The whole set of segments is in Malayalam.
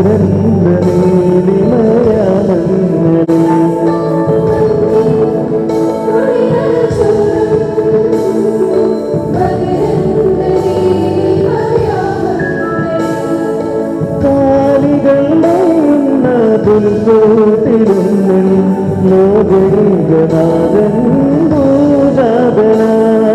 പരന്ന നീലിമയാമങ്ങളിൽ കാലികളുടെയുന്ന പുൽക്കൂട്ടിലുള്ളിൽ ലോകൈകനാഥൻ പൂജാതന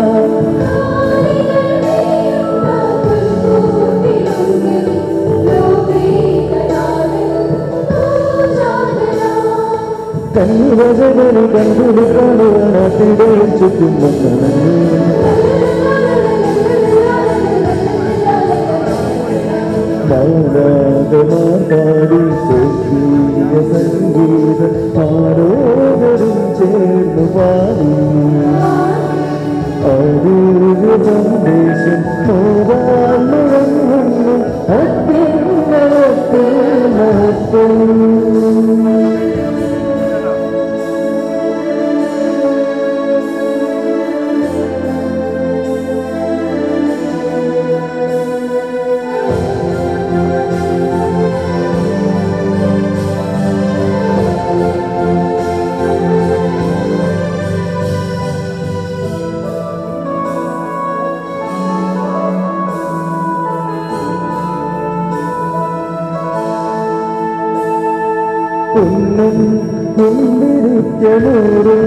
കൺവചകന് കണ്ടുടി കാണുവാൻ തിടയിൽ ചുറ്റും വന്നണഞ്ഞു മൗനാഥമാടി സ്വർഗീയ സംഗീത ആരോദരും ചേർന്നു പാടി ആരോഗ്യ സന്ദേശം മോതാൽ മുഴങ്ങുന്നു അത്യുന്നതത്തിൽ മഹത്വം പൊന്നും മുന്തിരിക്കനൂറും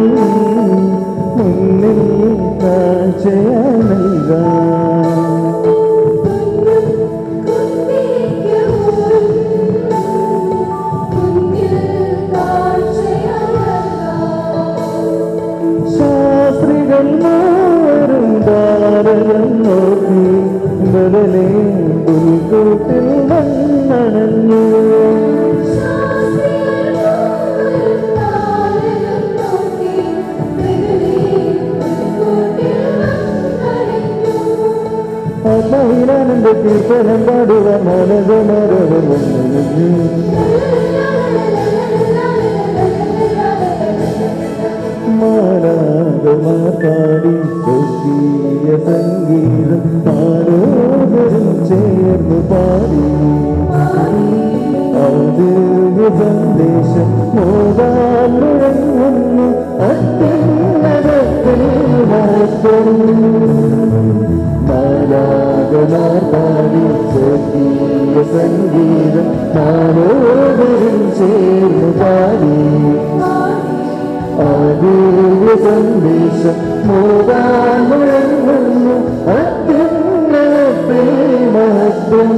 മുന്നിൽ കാഴ്ചയാണല്ല ശാസ്ത്രികൾ മാറും താരകം നോക്കി ബദലേ പുൽക്കൂട്ടിൽ വന്നണഞ്ഞു ആത്മാവിലാനന്ദ കീർത്തനം പാടുവാൻ മാനവമാരവർ വന്നു മാനാകമാടി സ്വർഗീയ സംഗീതം ആരോദരം ചേർന്നു പാടി ആദിവ്യ സന്ദേശം മോതാൽ മുഴങ്ങുന്നു അത്യുന്നതത്തിൽ മഹത്വം മാലാകമാർ പാടി സ്വർഗീയ സംഗീതം ആരോദരം ചേർന്നു പാടി ആദിവ്യ സന്ദേശം മോതാൽ മുഴങ്ങുന്നു അത്യുന്നതത്തിൽ മഹത്വം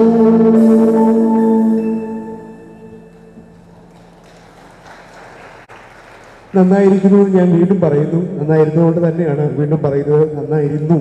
നന്നായിരിക്കുന്നു എന്ന് ഞാൻ വീണ്ടും പറയുന്നു നന്നായിരുന്നുകൊണ്ട് തന്നെയാണ് വീണ്ടും പറയുന്നത് നന്നായിരുന്നു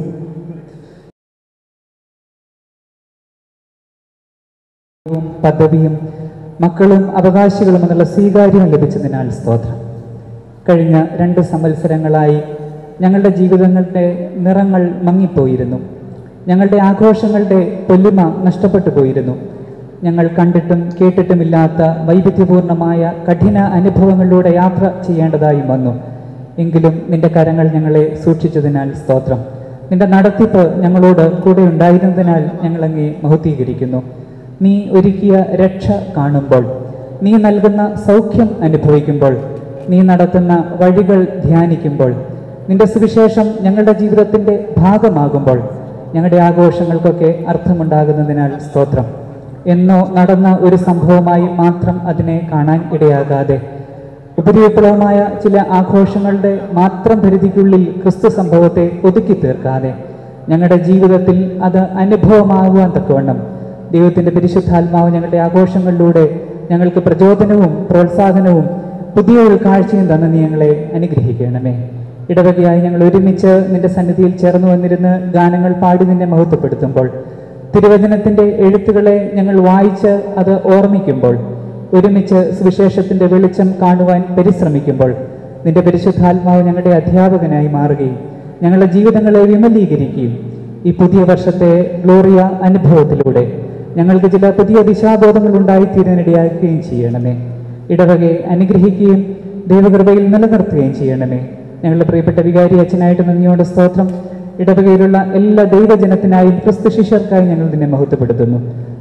പദവിയും മക്കളും അവകാശികളും എന്നുള്ള സ്വീകാര്യം ലഭിച്ചതിനാൽ സ്തോത്രം കഴിഞ്ഞ രണ്ട് സംവത്സരങ്ങളായി ഞങ്ങളുടെ ജീവിതങ്ങളുടെ നിറങ്ങൾ മങ്ങിപ്പോയിരുന്നു ഞങ്ങളുടെ ആഘോഷങ്ങളുടെ പൊല്ലിമ നഷ്ടപ്പെട്ടു പോയിരുന്നു ഞങ്ങൾ കണ്ടിട്ടും കേട്ടിട്ടുമില്ലാത്ത വൈവിധ്യപൂർണമായ കഠിന അനുഭവങ്ങളിലൂടെ യാത്ര ചെയ്യേണ്ടതായും വന്നു എങ്കിലും നിന്റെ കരങ്ങൾ ഞങ്ങളെ സൂക്ഷിച്ചതിനാൽ സ്തോത്രം നിന്റെ നടത്തിപ്പ് ഞങ്ങളോട് കൂടെ ഉണ്ടായിരുന്നതിനാൽ ഞങ്ങളങ്ങേ മഹത്വീകരിക്കുന്നു നീ ഒരുക്കിയ രക്ഷ കാണുമ്പോൾ നീ നൽകുന്ന സൗഖ്യം അനുഭവിക്കുമ്പോൾ നീ നടത്തുന്ന വഴികൾ ധ്യാനിക്കുമ്പോൾ നിന്റെ സുവിശേഷം ഞങ്ങളുടെ ജീവിതത്തിൻ്റെ ഭാഗമാകുമ്പോൾ ഞങ്ങളുടെ ആഘോഷങ്ങൾക്കൊക്കെ അർത്ഥമുണ്ടാകുന്നതിനാൽ സ്തോത്രം എന്നോ നടന്ന ഒരു സംഭവമായി മാത്രം അതിനെ കാണാൻ ഇടയാകാതെ ഉപരിവിപ്ലവമായ ചില ആഘോഷങ്ങളുടെ മാത്രം പരിധിക്കുള്ളിൽ ക്രിസ്തു സംഭവത്തെ ഒതുക്കി തീർക്കാതെ ഞങ്ങളുടെ ജീവിതത്തിൽ അത് അനുഭവമാകുവാൻ തക്കവണ്ണം ദൈവത്തിൻ്റെ പരിശുദ്ധാത്മാവ് ഞങ്ങളുടെ ആഘോഷങ്ങളിലൂടെ ഞങ്ങൾക്ക് പ്രചോദനവും പ്രോത്സാഹനവും പുതിയ ഒരു കാഴ്ചയും തന്ന് നീ ഞങ്ങളെ അനുഗ്രഹിക്കണമേ ഇടവകയായി ഞങ്ങൾ ഒരുമിച്ച് നിന്റെ സന്നിധിയിൽ ചേർന്ന് വന്നിരുന്ന് ഗാനങ്ങൾ പാടി നിന്നെ മഹത്വപ്പെടുത്തുമ്പോൾ തിരുവചനത്തിൻ്റെ എഴുത്തുകളെ ഞങ്ങൾ വായിച്ച് അത് ഓർമ്മിക്കുമ്പോൾ ഒരുമിച്ച് സുവിശേഷത്തിൻ്റെ വെളിച്ചം കാണുവാൻ പരിശ്രമിക്കുമ്പോൾ നിന്റെ പരിശുദ്ധാത്മാവ് ഞങ്ങളുടെ അധ്യാപകനായി മാറുകയും ഞങ്ങളുടെ ജീവിതങ്ങളെ വിമലീകരിക്കുകയും ഈ പുതിയ വർഷത്തെ ഗ്ലോറിയ അനുഭവത്തിലൂടെ ഞങ്ങൾക്ക് ചില പുതിയ ദിശാബോധങ്ങൾ ഉണ്ടായിത്തീരാനിടയാക്കുകയും ചെയ്യണമേ ഇടവകയെ അനുഗ്രഹിക്കുകയും ദൈവകൃപയിൽ നിലനിർത്തുകയും ചെയ്യണമേ ഞങ്ങളുടെ പ്രിയപ്പെട്ട വികാരി അച്ഛനായിട്ട് നന്ദിയോടെ സ്തോത്രം ഇടവകയിലുള്ള എല്ലാ ദൈവജനത്തിനായും ക്രിസ്തു ശിഷ്യർക്കായി ഞങ്ങൾ നിന്നെ മഹത്വപ്പെടുത്തുന്നു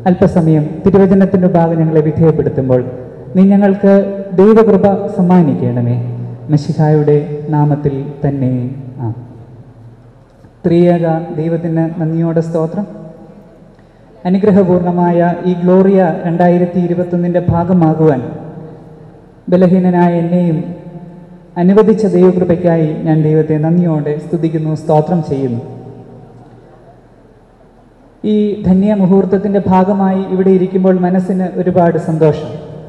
അല്പസമയം തിരുവചനത്തിൻ്റെ ഭാഗം ഞങ്ങളെ വിധേയപ്പെടുത്തുമ്പോൾ നീ ഞങ്ങൾക്ക് ദൈവകൃപ സമ്മാനിക്കണമേ മഷിഹായുടെ നാമത്തിൽ തന്നെ ആ ത്രിയേക ദൈവത്തിന് നന്ദിയോടെ സ്തോത്രം അനുഗ്രഹപൂർണമായ ഈ ഗ്ലോറിയ രണ്ടായിരത്തി ഇരുപത്തൊന്നിൻ്റെ ഭാഗമാകുവാൻ ബലഹീനനായ എന്നെയും അനുവദിച്ച ദൈവകൃപയ്ക്കായി ഞാൻ ദൈവത്തെ നന്ദിയോടെ സ്തുതിക്കുന്നു സ്തോത്രം ചെയ്യുന്നു ഈ ധന്യ മുഹൂർത്തത്തിൻ്റെ ഭാഗമായി ഇവിടെ ഇരിക്കുമ്പോൾ മനസ്സിന് ഒരുപാട് സന്തോഷം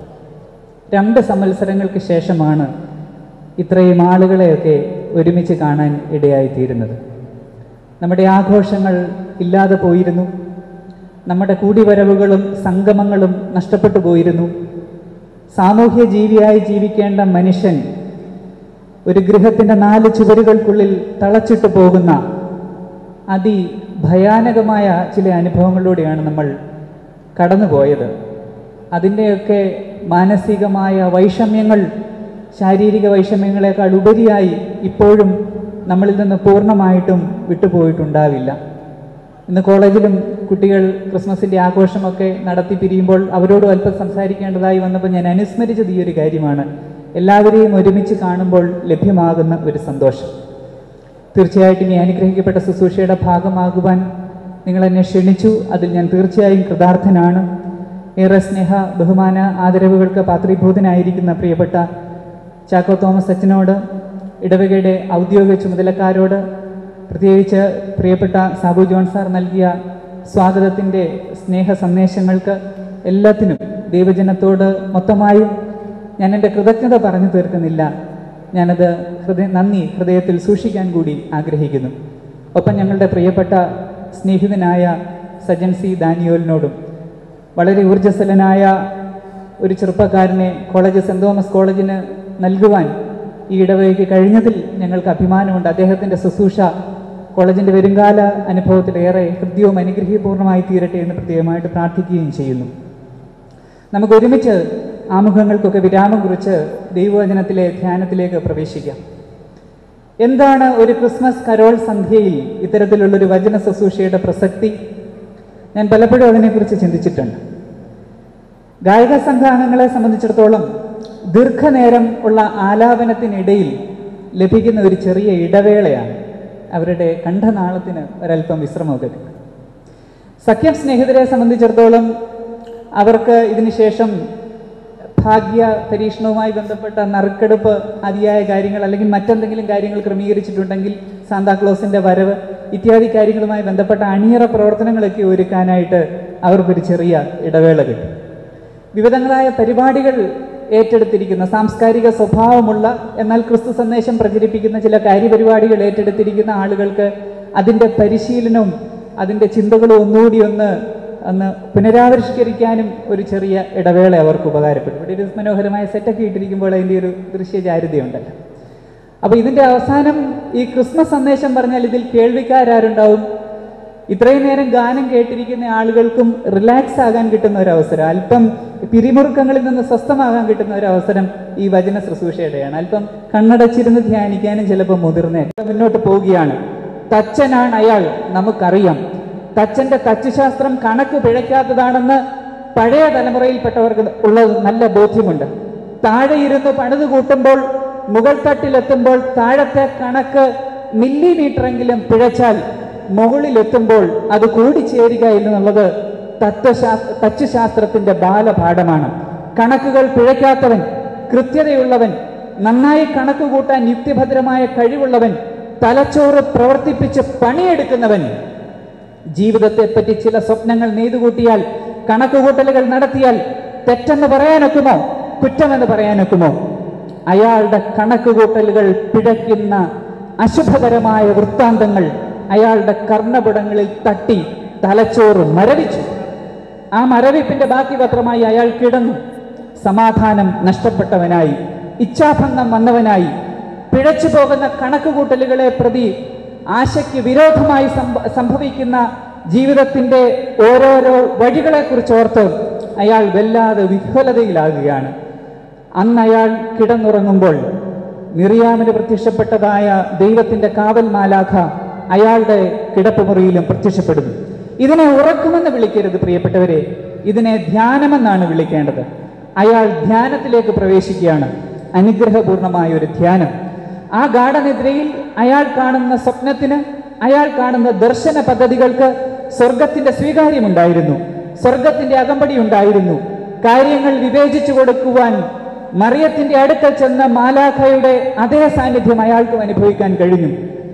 രണ്ട് സംവത്സരങ്ങൾക്ക് ശേഷമാണ് ഇത്രയും ആളുകളെയൊക്കെ ഒരുമിച്ച് കാണാൻ ഇടയായിത്തീരുന്നത് നമ്മുടെ ആഘോഷങ്ങൾ ഇല്ലാതെ പോയിരുന്നു നമ്മുടെ കൂടിവരവുകളും സംഗമങ്ങളും നഷ്ടപ്പെട്ടു പോയിരുന്നു സാമൂഹ്യ ജീവിയായി ജീവിക്കേണ്ട മനുഷ്യൻ ഒരു ഗൃഹത്തിൻ്റെ നാല് ചുവരുകൾക്കുള്ളിൽ തളച്ചിട്ട് പോകുന്ന അതി ഭയാനകമായ ചില അനുഭവങ്ങളിലൂടെയാണ് നമ്മൾ കടന്നുപോയത് അതിൻ്റെയൊക്കെ മാനസികമായ വൈഷമ്യങ്ങൾ ശാരീരിക വൈഷമ്യങ്ങളെക്കാൾ ഉപരിയായി ഇപ്പോഴും നമ്മളിൽ നിന്ന് പൂർണ്ണമായിട്ടും വിട്ടുപോയിട്ടുണ്ടാവില്ല ഇന്ന് കോളേജിലും കുട്ടികൾ ക്രിസ്മസിൻ്റെ ആഘോഷമൊക്കെ നടത്തി പിരിയുമ്പോൾ അവരോട് അല്പം സംസാരിക്കേണ്ടതായി വന്നപ്പോൾ ഞാൻ അനുസ്മരിച്ചത് ഈ ഒരു കാര്യമാണ് എല്ലാവരെയും ഒരുമിച്ച് കാണുമ്പോൾ ലഭ്യമാകുന്ന ഒരു സന്തോഷം തീർച്ചയായിട്ടും ഈ അനുഗ്രഹിക്കപ്പെട്ട ശുശ്രൂഷയുടെ ഭാഗമാകുവാൻ നിങ്ങൾ എന്നെ ക്ഷണിച്ചു അതിൽ ഞാൻ തീർച്ചയായും കൃതാർത്ഥനാണ് ഏറെ സ്നേഹ ബഹുമാന ആദരവുകൾക്ക് പാത്രീഭൂതനായിരിക്കുന്ന പ്രിയപ്പെട്ട ചാക്കോ തോമസ് അച്ഛനോട് ഇടവകയുടെ ഔദ്യോഗിക ചുമതലക്കാരോട് പ്രത്യേകിച്ച് പ്രിയപ്പെട്ട സാബു ജോൺ സാർ നൽകിയ സ്വാഗതത്തിൻ്റെ സ്നേഹ സന്ദേശങ്ങൾക്ക് എല്ലാത്തിനും ദൈവജനത്തോട് മൊത്തമായും ഞാൻ എൻ്റെ കൃതജ്ഞത പറഞ്ഞു തീർക്കുന്നില്ല ഞാനത് ഹൃദയ നന്ദി ഹൃദയത്തിൽ സൂക്ഷിക്കാൻ കൂടി ആഗ്രഹിക്കുന്നു ഒപ്പം ഞങ്ങളുടെ പ്രിയപ്പെട്ട സ്നേഹിതനായ സജൻ സി ദാനിയോലിനോടും വളരെ ഊർജ്ജസ്വലനായ ഒരു ചെറുപ്പക്കാരനെ കോളേജ് സെൻറ് തോമസ് കോളേജിന് നൽകുവാൻ ഈ ഇടവകയ്ക്ക് കഴിഞ്ഞതിൽ ഞങ്ങൾക്ക് അഭിമാനമുണ്ട് അദ്ദേഹത്തിൻ്റെ ശുശ്രൂഷ കോളേജിൻ്റെ വരുംകാല അനുഭവത്തിലേറെ ഹൃദ്യവും അനുഗ്രഹീപൂർണ്ണമായി തീരട്ടെ എന്ന് പ്രത്യേകമായിട്ട് പ്രാർത്ഥിക്കുകയും ചെയ്യുന്നു നമുക്ക് ഒരുമിച്ച് ആമുഖങ്ങൾക്കൊക്കെ വിരാമം കുറിച്ച് ദൈവവചനത്തിലെ ധ്യാനത്തിലേക്ക് പ്രവേശിക്കാം എന്താണ് ഒരു ക്രിസ്മസ് കരോൾ സന്ധ്യയിൽ ഇത്തരത്തിലുള്ളൊരു വചന ശുശ്രൂഷയുടെ പ്രസക്തി ഞാൻ പലപ്പോഴും അതിനെക്കുറിച്ച് ചിന്തിച്ചിട്ടുണ്ട് ഗായക സംഘാംഗങ്ങളെ സംബന്ധിച്ചിടത്തോളം ദീർഘനേരം ഉള്ള ആലാപനത്തിനിടയിൽ ലഭിക്കുന്ന ഒരു ചെറിയ ഇടവേളയാണ് അവരുടെ കണ്ഠനാളത്തിന് ഒരല്പം വിശ്രമമൊക്കെ കിട്ടും സഖ്യം സ്നേഹിതരെ സംബന്ധിച്ചിടത്തോളം അവർക്ക് ഇതിനുശേഷം ഭാഗ്യ പരീക്ഷണവുമായി ബന്ധപ്പെട്ട നറുക്കെടുപ്പ് അതിയായ കാര്യങ്ങൾ അല്ലെങ്കിൽ മറ്റെന്തെങ്കിലും കാര്യങ്ങൾ ക്രമീകരിച്ചിട്ടുണ്ടെങ്കിൽ സാന്താക്ലോസിന്റെ വരവ് ഇത്യാദി കാര്യങ്ങളുമായി ബന്ധപ്പെട്ട അണിയറ പ്രവർത്തനങ്ങളൊക്കെ ഒരുക്കാനായിട്ട് അവർക്കൊരു ചെറിയ ഇടവേള കിട്ടും വിവിധങ്ങളായ പരിപാടികൾ ഏറ്റെടുത്തിരിക്കുന്ന സാംസ്കാരിക സ്വഭാവമുള്ള എന്നാൽ ക്രിസ്തു സന്ദേശം പ്രചരിപ്പിക്കുന്ന ചില കാര്യപരിപാടികൾ ഏറ്റെടുത്തിരിക്കുന്ന ആളുകൾക്ക് അതിൻ്റെ പരിശീലനവും അതിൻ്റെ ചിന്തകളും ഒന്നുകൂടി ഒന്ന് ഒന്ന് പുനരാവിഷ്കരിക്കാനും ഒരു ചെറിയ ഇടവേള അവർക്ക് ഉപകാരപ്പെടും ഇവിടെ ഒരു മനോഹരമായ സെറ്റൊക്കെ ഇട്ടിരിക്കുമ്പോൾ അതിൻ്റെ ഒരു ദൃശ്യചാരുതയുണ്ടല്ലോ അപ്പോൾ ഇതിൻ്റെ അവസാനം ഈ ക്രിസ്മസ് സന്ദേശം പറഞ്ഞാൽ ഇതിൽ കേൾവിക്കാരുണ്ടാവും ഇത്രയും നേരം ഗാനം കേട്ടിരിക്കുന്ന ആളുകൾക്കും റിലാക്സ് ആകാൻ കിട്ടുന്ന ഒരു അവസരം അല്പം പിരിമുറുക്കങ്ങളിൽ നിന്ന് സ്വസ്ഥമാകാൻ കിട്ടുന്ന ഒരു അവസരം ഈ വചന ശുശ്രൂഷയുടെയാണ് അല്പം കണ്ണടച്ചിരുന്ന് ധ്യാനിക്കാനും ചിലപ്പോൾ മുതിർന്നേ മുന്നോട്ട് പോവുകയാണ് തച്ചനാണ് അയാൾ നമുക്കറിയാം തച്ചന്റെ തച്ചുശാസ്ത്രം കണക്ക് പിഴയ്ക്കാത്തതാണെന്ന് പഴയ തലമുറയിൽപ്പെട്ടവർക്ക് ഉള്ളത് നല്ല ബോധ്യമുണ്ട് താഴെ ഇരുന്ന് പണിത് കൂട്ടുമ്പോൾ മുകൾ തട്ടിലെത്തുമ്പോൾ താഴത്തെ കണക്ക് മില്ലിമീറ്ററെങ്കിലും പിഴച്ചാൽ മുകളിലെത്തുമ്പോൾ അത് കൂടിച്ചേരുക എന്നുള്ളത് തത്വശാസ്ത്ര തച്ചുശാസ്ത്രത്തിന്റെ ബാലപാഠമാണ് കണക്കുകൾ പിഴയ്ക്കാത്തവൻ കൃത്യതയുള്ളവൻ നന്നായി കണക്ക് കൂട്ടാൻ യുക്തിഭദ്രമായ കഴിവുള്ളവൻ തലച്ചോറ് പ്രവർത്തിപ്പിച്ച് പണിയെടുക്കുന്നവൻ ജീവിതത്തെപ്പറ്റി ചില സ്വപ്നങ്ങൾ നെയ്തുകൂട്ടിയാൽ കണക്കുകൂട്ടലുകൾ നടത്തിയാൽ തെറ്റെന്ന് പറയാനൊക്കുമോ കുറ്റമെന്ന് പറയാനൊക്കുമോ അയാളുടെ കണക്കുകൂട്ടലുകൾ പിഴയ്ക്കുന്ന അശുഭകരമായ വൃത്താന്തങ്ങൾ അയാളുടെ കർണപുടങ്ങളിൽ തട്ടി തലച്ചോറ് മരവിച്ചു ആ മരവിപ്പിന്റെ ബാക്കി പത്രമായി അയാൾ കിടന്നു സമാധാനം നഷ്ടപ്പെട്ടവനായി ഇച്ഛാഭംഗം വന്നവനായി പിഴച്ചു പോകുന്ന കണക്കുകൂട്ടലുകളെ പ്രതി ആശയ്ക്ക് വിരോധമായി സംഭ- സംഭവിക്കുന്ന ജീവിതത്തിന്റെ ഓരോരോ വഴികളെക്കുറിച്ച് ഓർത്ത് അയാൾ വല്ലാതെ വിഹ്വലതയിലാകുകയാണ് അന്ന് അയാൾ കിടന്നുറങ്ങുമ്പോൾ മിറിയാമിന് പ്രത്യക്ഷപ്പെട്ടതായ ദൈവത്തിന്റെ കാവൽ മാലാഖ അയാളുടെ കിടപ്പുമുറിയിലും പ്രത്യക്ഷപ്പെടുന്നു ഇതിനെ ഉറക്കുമെന്ന് വിളിക്കരുത് പ്രിയപ്പെട്ടവരെ ഇതിനെ ധ്യാനമെന്നാണ് വിളിക്കേണ്ടത് അയാൾ ധ്യാനത്തിലേക്ക് പ്രവേശിക്കുകയാണ് അനുഗ്രഹപൂർണമായ ഒരു ധ്യാനം ആ ഗാഠനിദ്രയിൽ അയാൾ കാണുന്ന സ്വപ്നത്തിന് അയാൾ കാണുന്ന ദർശന പദ്ധതികൾക്ക് സ്വർഗത്തിന്റെ സ്വീകാര്യമുണ്ടായിരുന്നു സ്വർഗത്തിന്റെ അകമ്പടി ഉണ്ടായിരുന്നു കാര്യങ്ങൾ വിവേചിച്ചു കൊടുക്കുവാൻ മറിയത്തിന്റെ അടുക്കൽ ചെന്ന മാലാഖയുടെ അതേ സാന്നിധ്യം അയാൾക്കും അനുഭവിക്കാൻ കഴിഞ്ഞു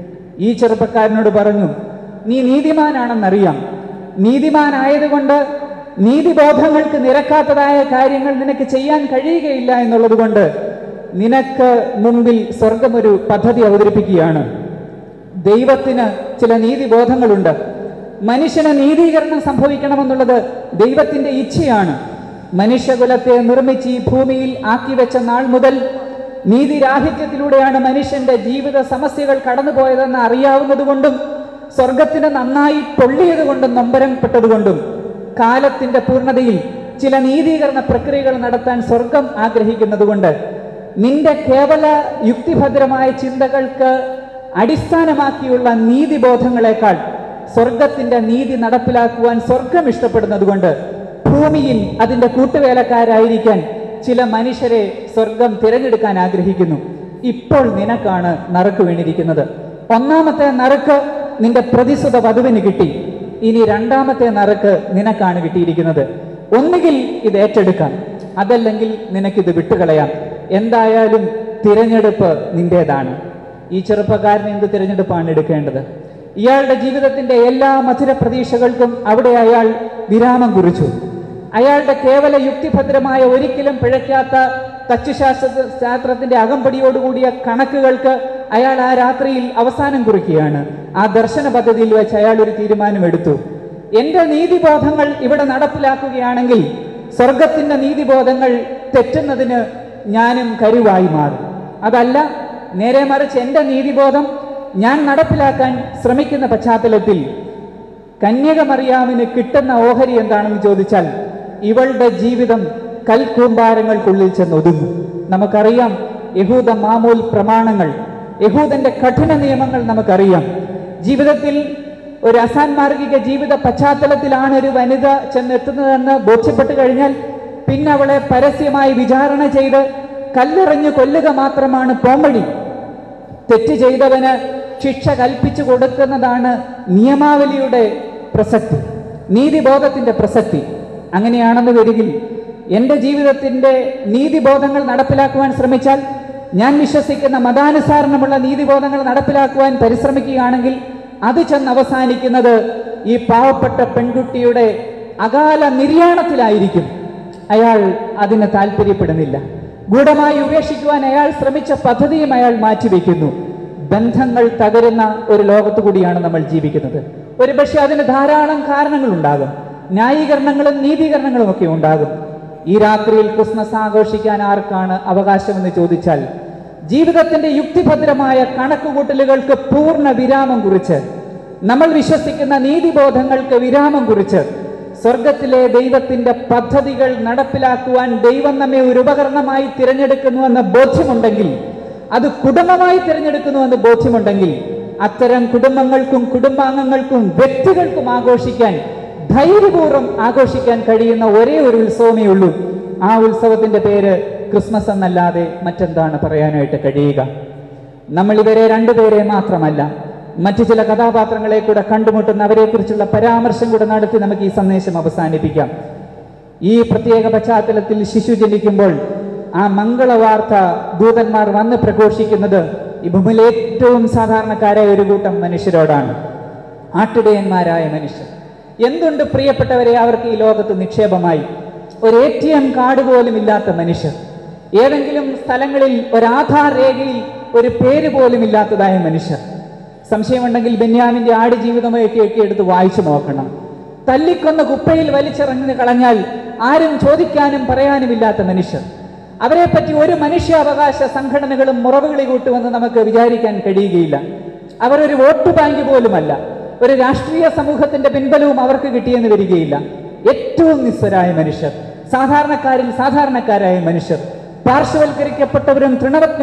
ഈ ചെറുപ്പക്കാരനോട് പറഞ്ഞു നീ നീതിമാനാണെന്നറിയാം നീതിമാനായതുകൊണ്ട് നീതിബോധങ്ങൾക്ക് നിരക്കാത്തതായ കാര്യങ്ങൾ നിനക്ക് ചെയ്യാൻ കഴിയുകയില്ല എന്നുള്ളത് കൊണ്ട് നിനക്ക് മുമ്പിൽ സ്വർഗം ഒരു പദ്ധതി അവതരിപ്പിക്കുകയാണ് ദൈവത്തിന് ചില നീതിബോധങ്ങളുണ്ട് മനുഷ്യന് നീതീകരണം സംഭവിക്കണമെന്നുള്ളത് ദൈവത്തിന്റെ ഇച്ഛയാണ് മനുഷ്യകുലത്തെ നിർമ്മിച്ച് ഈ ഭൂമിയിൽ ആക്കി വെച്ച നാൾ മുതൽ നീതിരാഹിത്യത്തിലൂടെയാണ് മനുഷ്യന്റെ ജീവിത സമസ്യകൾ കടന്നുപോയതെന്ന് അറിയാവുന്നതുകൊണ്ടും സ്വർഗത്തിന് നന്നായി പൊള്ളിയത് കൊണ്ടും നൊമ്പരപ്പെട്ടതുകൊണ്ടും കാലത്തിന്റെ പൂർണ്ണതയിൽ ചില നീതീകരണ പ്രക്രിയകൾ നടത്താൻ സ്വർഗം ആഗ്രഹിക്കുന്നതുകൊണ്ട് നിന്റെ കേവല യുക്തിഭദ്രമായ ചിന്തകൾക്ക് അടിസ്ഥാനമാക്കിയുള്ള നീതിബോധങ്ങളെക്കാൾ സ്വർഗത്തിന്റെ നീതി നടപ്പിലാക്കുവാൻ സ്വർഗം ഇഷ്ടപ്പെടുന്നത് കൊണ്ട് ഭൂമിയിൽ അതിന്റെ കൂട്ടുവേലക്കാരായിരിക്കാൻ ചില മനുഷ്യരെ സ്വർഗം തിരഞ്ഞെടുക്കാൻ ആഗ്രഹിക്കുന്നു ഇപ്പോൾ നിനക്കാണ് നറുക്ക് വീണിരിക്കുന്നത് ഒന്നാമത്തെ നറുക്ക് നിന്റെ പ്രതിസുത വധുവിന് കിട്ടി ഇനി രണ്ടാമത്തെ നറുക്ക് നിനക്കാണ് കിട്ടിയിരിക്കുന്നത് ഒന്നുകിൽ ഇത് ഏറ്റെടുക്കാം അതല്ലെങ്കിൽ നിനക്കിത് വിട്ടുകളയാം എന്തായാലും തിരഞ്ഞെടുപ്പ് നിന്റേതാണ് ഈ ചെറുപ്പക്കാരൻ എന്ത് തിരഞ്ഞെടുപ്പാണ് എടുക്കേണ്ടത് ഇയാളുടെ ജീവിതത്തിന്റെ എല്ലാ മധുര പ്രതീക്ഷകൾക്കും അവിടെ അയാൾ വിരാമം കുറിച്ചു അയാളുടെ കേവല യുക്തിഭദ്രമായ ഒരിക്കലും പിഴയ്ക്കാത്ത തച്ചുശാസ്ത്ര ശാസ്ത്രത്തിന്റെ അകമ്പടിയോടുകൂടിയ കണക്കുകൾക്ക് അയാൾ ആ രാത്രിയിൽ അവസാനം കുറിക്കുകയാണ് ആ ദർശന പദ്ധതിയിൽ വെച്ച് അയാൾ ഒരു തീരുമാനമെടുത്തു എന്റെ നീതിബോധങ്ങൾ ഇവിടെ നടപ്പിലാക്കുകയാണെങ്കിൽ സ്വർഗത്തിന്റെ നീതിബോധങ്ങൾ തെറ്റുന്നതിന് ഞാനും കരുവായി മാറും അതല്ല നേരെ മറിച്ച് എന്റെ നീതിബോധം ഞാൻ നടപ്പിലാക്കാൻ ശ്രമിക്കുന്ന പശ്ചാത്തലത്തിൽ കന്യകമറിയാമിന് കിട്ടുന്ന ഓഹരി എന്താണെന്ന് ചോദിച്ചാൽ ഇവളുടെ ജീവിതം കൽക്കൂമ്പാരങ്ങൾക്കുള്ളിൽ ചെന്ന് ഒതുങ്ങും നമുക്കറിയാം യഹൂദ മാമൂൽ പ്രമാണങ്ങൾ യഹൂദന്റെ കഠിന നിയമങ്ങൾ നമുക്കറിയാം ജീവിതത്തിൽ ഒരു അസാൻമാർഗിക ജീവിത പശ്ചാത്തലത്തിലാണ് ഒരു വനിത ചെന്നെത്തുന്നതെന്ന് ബോധ്യപ്പെട്ടു കഴിഞ്ഞാൽ പിന്നെ അവളെ പരസ്യമായി വിചാരണ ചെയ്ത് കല്ലെറിഞ്ഞു കൊല്ലുക മാത്രമാണ് പോംവഴി തെറ്റ് ചെയ്തവന് ശിക്ഷ കൽപ്പിച്ചു കൊടുക്കുന്നതാണ് നിയമാവലിയുടെ പ്രസക്തി നീതിബോധത്തിന്റെ പ്രസക്തി അങ്ങനെയാണെന്ന് വരികിൽ എൻ്റെ ജീവിതത്തിന്റെ നീതിബോധങ്ങൾ നടപ്പിലാക്കുവാൻ ശ്രമിച്ചാൽ ഞാൻ വിശ്വസിക്കുന്ന മതാനുസാരണമുള്ള നീതിബോധങ്ങൾ നടപ്പിലാക്കുവാൻ പരിശ്രമിക്കുകയാണെങ്കിൽ അത് ചെന്ന് അവസാനിക്കുന്നത് ഈ പാവപ്പെട്ട പെൺകുട്ടിയുടെ അകാല നിര്യാണത്തിലായിരിക്കും അയാൾ അതിന് താല്പര്യപ്പെടുന്നില്ല ഗൂഢമായി ഉപേക്ഷിക്കുവാൻ അയാൾ ശ്രമിച്ച പദ്ധതിയും അയാൾ മാറ്റിവെക്കുന്നു ബന്ധങ്ങൾ തകരുന്ന ഒരു ലോകത്തു കൂടിയാണ് നമ്മൾ ജീവിക്കുന്നത് ഒരു പക്ഷേ അതിന് ധാരാളം കാരണങ്ങളുണ്ടാകും ന്യായീകരണങ്ങളും നീതീകരണങ്ങളും ഒക്കെ ഉണ്ടാകും ഈ രാത്രിയിൽ ക്രിസ്മസ് ആഘോഷിക്കാൻ ആർക്കാണ് അവകാശമെന്ന് ചോദിച്ചാൽ ജീവിതത്തിന്റെ യുക്തിഭദ്രമായ കണക്കുകൂട്ടലുകൾക്ക് പൂർണ്ണ വിരാമം കുറിച്ച് നമ്മൾ വിശ്വസിക്കുന്ന നീതിബോധങ്ങൾക്ക് വിരാമം കുറിച്ച് സ്വർഗത്തിലെ ദൈവത്തിന്റെ പദ്ധതികൾ നടപ്പിലാക്കുവാൻ ദൈവം നമ്മെ ഒരു ഉപകരണമായി തിരഞ്ഞെടുക്കുന്നുവെന്ന ബോധ്യമുണ്ടെങ്കിൽ അത് കുടുംബമായി തിരഞ്ഞെടുക്കുന്നുവെന്ന് ബോധ്യമുണ്ടെങ്കിൽ അത്തരം കുടുംബങ്ങൾക്കും കുടുംബാംഗങ്ങൾക്കും വ്യക്തികൾക്കും ആഘോഷിക്കാൻ ധൈര്യപൂർവ്വം ആഘോഷിക്കാൻ കഴിയുന്ന ഒരേ ഒരു ഉത്സവമേ ഉള്ളൂ ആ ഉത്സവത്തിന്റെ പേര് ക്രിസ്മസ് എന്നല്ലാതെ മറ്റെന്താണ് പറയാനായിട്ട് കഴിയുക നമ്മൾ ഇവരെ രണ്ടുപേരെ മാത്രമല്ല മറ്റു ചില കഥാപാത്രങ്ങളെ കൂടെ കണ്ടുമുട്ടുന്ന അവരെക്കുറിച്ചുള്ള പരാമർശം കൂടെ നടത്തി നമുക്ക് ഈ സന്ദേശം അവസാനിപ്പിക്കാം ഈ പ്രത്യേക പശ്ചാത്തലത്തിൽ ശിശു ജനിക്കുമ്പോൾ ആ മംഗളവാർത്ത ദൂതന്മാർ വന്ന് പ്രഘോഷിക്കുന്നത് ഈ ഭൂമിയിലെ ഏറ്റവും സാധാരണക്കാരായ ഒരു കൂട്ടം മനുഷ്യരോടാണ് ആട്ടിടയന്മാരായ മനുഷ്യർ എന്തുണ്ട് പ്രിയപ്പെട്ടവരെ അവർക്ക് ഈ ലോകത്ത് നിക്ഷേപമായി ഒരു എ ടി എം കാർഡ് പോലും ഇല്ലാത്ത മനുഷ്യർ ഏതെങ്കിലും സ്ഥലങ്ങളിൽ ഒരു ആധാർ രേഖയിൽ ഒരു പേര് പോലും ഇല്ലാത്തതായ മനുഷ്യർ സംശയമുണ്ടെങ്കിൽ ബെന്യാമിന്റെ ആട് ജീവിതമൊക്കെ ഒക്കെ എടുത്ത് വായിച്ചു നോക്കണം തല്ലിക്കൊന്ന കുപ്പയിൽ വലിച്ചെറിഞ്ഞു കളഞ്ഞാൽ ആരും ചോദിക്കാനും പറയാനുമില്ലാത്ത മനുഷ്യർ അവരെ പറ്റി ഒരു മനുഷ്യാവകാശ സംഘടനകളും മുറവുകളി കൂട്ടുമെന്ന് നമുക്ക് വിചാരിക്കാൻ കഴിയുകയില്ല അവർ ഒരു വോട്ട് ബാങ്ക് പോലുമല്ല ഒരു രാഷ്ട്രീയ സമൂഹത്തിന്റെ പിൻബലവും അവർക്ക് കിട്ടിയെന്ന് വരികയില്ല ഏറ്റവും നിസ്വരായ മനുഷ്യർ സാധാരണക്കാരിൽ സാധാരണക്കാരായ മനുഷ്യർ പാർശ്വവൽക്കരിക്കപ്പെട്ടവരും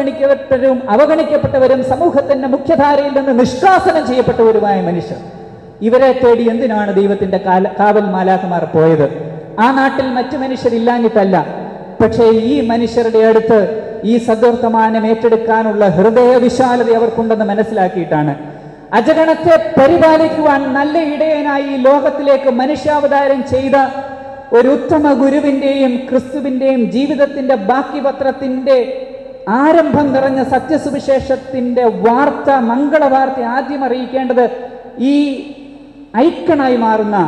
തൃണവത്ഗണിക്കപ്പെട്ടവരും അവഗണിക്കപ്പെട്ടവരും സമൂഹത്തിന്റെ മുഖ്യധാരയിൽ നിന്ന് നിഷ്കാസനം ചെയ്യപ്പെട്ടവരുമായ മനുഷ്യർ ഇവരെ തേടി എന്തിനാണ് ദൈവത്തിന്റെ കാല കാവൽ മാലാഖമാർ പോയത് ആ നാട്ടിൽ മറ്റു മനുഷ്യരില്ലാഞ്ഞിട്ടല്ല പക്ഷേ ഈ മനുഷ്യരുടെ അടുത്ത് ഈ സദ്വർത്തമാനം ഏറ്റെടുക്കാനുള്ള ഹൃദയ വിശാലത അവർക്കുണ്ടെന്ന് മനസ്സിലാക്കിയിട്ടാണ് അജഗണത്തെ പരിപാലിക്കുവാൻ നല്ല ഇടയനായി ഈ ലോകത്തിലേക്ക് മനുഷ്യാവതാരം ചെയ്ത ഒരു ഉത്തമ ഗുരുവിന്റെയും ക്രിസ്തുവിന്റെയും ജീവിതത്തിന്റെ ബാക്കി പത്രത്തിന്റെ ആരംഭം നിറഞ്ഞ സത്യസുവിശേഷത്തിന്റെ വാർത്ത മംഗളവാർത്ത ആദ്യം അറിയിക്കേണ്ടത് ഈ ഐക്കണായി മാറുന്ന